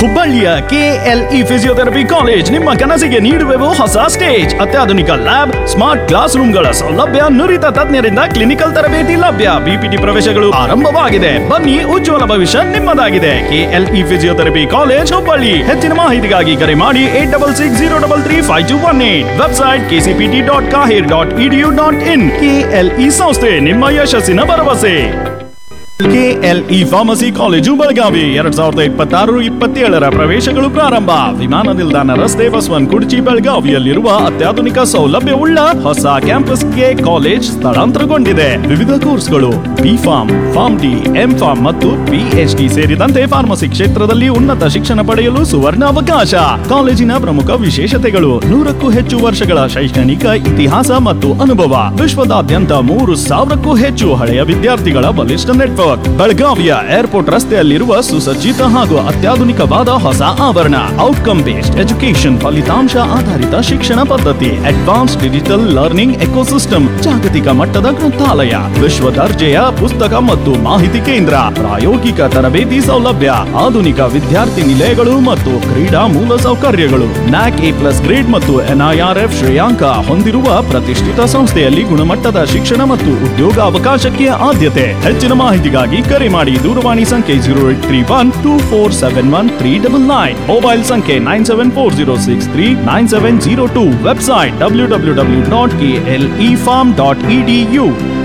ಹುಬ್ಬಳ್ಳಿಯ KLE physiotherapy college ನಿಮ್ಮ ಕನಸಿಗೆ ನೀಡುವೆವು ಹೊಸ ಸ್ಟೇಜ್ ಅತ್ಯಾಧುನಿಕ ಲ್ಯಾಬ್ ಸ್ಮಾರ್ಟ್ ಕ್ಲಾಸ್ ರೂಮ್ಗಳ ಸೌಲಭ್ಯ ನುರಿತ ತಜ್ಞರಿಂದ ಕ್ಲಿನಿಕಲ್ ತರಬೇತಿ ಲಭ್ಯ ಬಿಪಿಟಿ ಪ್ರವೇಶಗಳು ಆರಂಭವಾಗಿದೆ ಬನ್ನಿ ಉಜ್ವಲ ಭವಿಷ್ಯ ನಿಮ್ಮದಾಗಿದೆ ಕೆಎಲ್ಇ ಫಿಸಿಯೋಥೆರಪಿ ಕಾಲೇಜ್ ಹುಬ್ಬಳ್ಳಿ ಹೆಚ್ಚಿನ ಮಾಹಿತಿಗಾಗಿ ಕರೆ ಮಾಡಿ eight double six zero double three five two one eight website KCPT dot KAHER dot EDU dot in KLE ಸಂಸ್ಥೆ ನಿಮ್ಮ ಯಶಸ್ಸಿನ ಭರವಸೆ ಕೆಎಲ್ಇ ಫಾರ್ಮಸಿ ಕಾಲೇಜು ಬೆಳಗಾವಿ ಎರಡ್ ಸಾವಿರದ ಇಪ್ಪತ್ತಾರು ಇಪ್ಪತ್ತೇಳರ ಪ್ರವೇಶಗಳು ಪ್ರಾರಂಭ ವಿಮಾನ ನಿಲ್ದಾಣ ರಸ್ತೆ ಬಸವನ್ ಕುರ್ಚಿ ಬೆಳಗಾವಿಯಲ್ಲಿರುವ ಅತ್ಯಾಧುನಿಕ ಸೌಲಭ್ಯವುಳ್ಳ ಹೊಸ ಕ್ಯಾಂಪಸ್ಗೆ ಕಾಲೇಜ್ ಸ್ಥಳಾಂತರಗೊಂಡಿದೆ ವಿವಿಧ ಕೋರ್ಸ್ಗಳು B pharm pharm D M pharm ಮತ್ತು ಪಿಎಚ್ಡಿ ಸೇರಿದಂತೆ ಫಾರ್ಮಸಿ ಕ್ಷೇತ್ರದಲ್ಲಿ ಉನ್ನತ ಶಿಕ್ಷಣ ಪಡೆಯಲು ಸುವರ್ಣ ಅವಕಾಶ ಕಾಲೇಜಿನ ಪ್ರಮುಖ ವಿಶೇಷತೆಗಳು ನೂರಕ್ಕೂ ಹೆಚ್ಚು ವರ್ಷಗಳ ಶೈಕ್ಷಣಿಕ ಇತಿಹಾಸ ಮತ್ತು ಅನುಭವ ವಿಶ್ವದಾದ್ಯಂತ ಮೂರು ಸಾವಿರಕ್ಕೂ ಹೆಚ್ಚು ಹಳೆಯ ವಿದ್ಯಾರ್ಥಿಗಳ ಬಲಿಷ್ಠ ನೆಟ್ವರ್ಕ್ ಬೆಳಗಾವಿಯ ಏರ್ಪೋರ್ಟ್ ರಸ್ತೆಯಲ್ಲಿರುವ ಸುಸಜ್ಜಿತ ಹಾಗೂ ಅತ್ಯಾಧುನಿಕವಾದ ಹೊಸ ಆವರಣ ಔಟ್ಕಮ್ ಬೇಸ್ಡ್ ಎಜುಕೇಶನ್ ಫಲಿತಾಂಶ ಆಧಾರಿತ ಶಿಕ್ಷಣ ಪದ್ಧತಿ ಅಡ್ವಾನ್ಸ್ ಡಿಜಿಟಲ್ ಲರ್ನಿಂಗ್ ಎಕೋಸಿಸ್ಟಮ್ ಜಾಗತಿಕ ಮಟ್ಟದ ಗ್ರಂಥಾಲಯ ವಿಶ್ವ ದರ್ಜೆಯ ಪುಸ್ತಕ ಮತ್ತು ಮಾಹಿತಿ ಕೇಂದ್ರ ಪ್ರಾಯೋಗಿಕ ತರಬೇತಿ ಸೌಲಭ್ಯ ಆಧುನಿಕ ವಿದ್ಯಾರ್ಥಿ ನಿಲಯಗಳು ಮತ್ತು ಕ್ರೀಡಾ ಮೂಲ ಸೌಕರ್ಯಗಳು ನ್ಯಾಕ್ ಎ ಪ್ಲಸ್ ಗ್ರೇಡ್ ಮತ್ತು ಎನ್ಐಆರ್ಎಫ್ ಶ್ರೇಯಾಂಕ ಹೊಂದಿರುವ ಪ್ರತಿಷ್ಠಿತ ಸಂಸ್ಥೆಯಲ್ಲಿ ಗುಣಮಟ್ಟದ ಶಿಕ್ಷಣ ಮತ್ತು ಉದ್ಯೋಗಾವಕಾಶಕ್ಕೆ ಆದ್ಯತೆ ಹೆಚ್ಚಿನ ಮಾಹಿತಿಗಾಗಿ ಕರೆ ಮಾಡಿ ದೂರವಾಣಿ ಸಂಖ್ಯೆ zero eight three one two four seven one three double nine mobile ಸಂಖ್ಯೆ nine seven four zero six three nine seven zero two website W W W dot K L E pharm dot E D you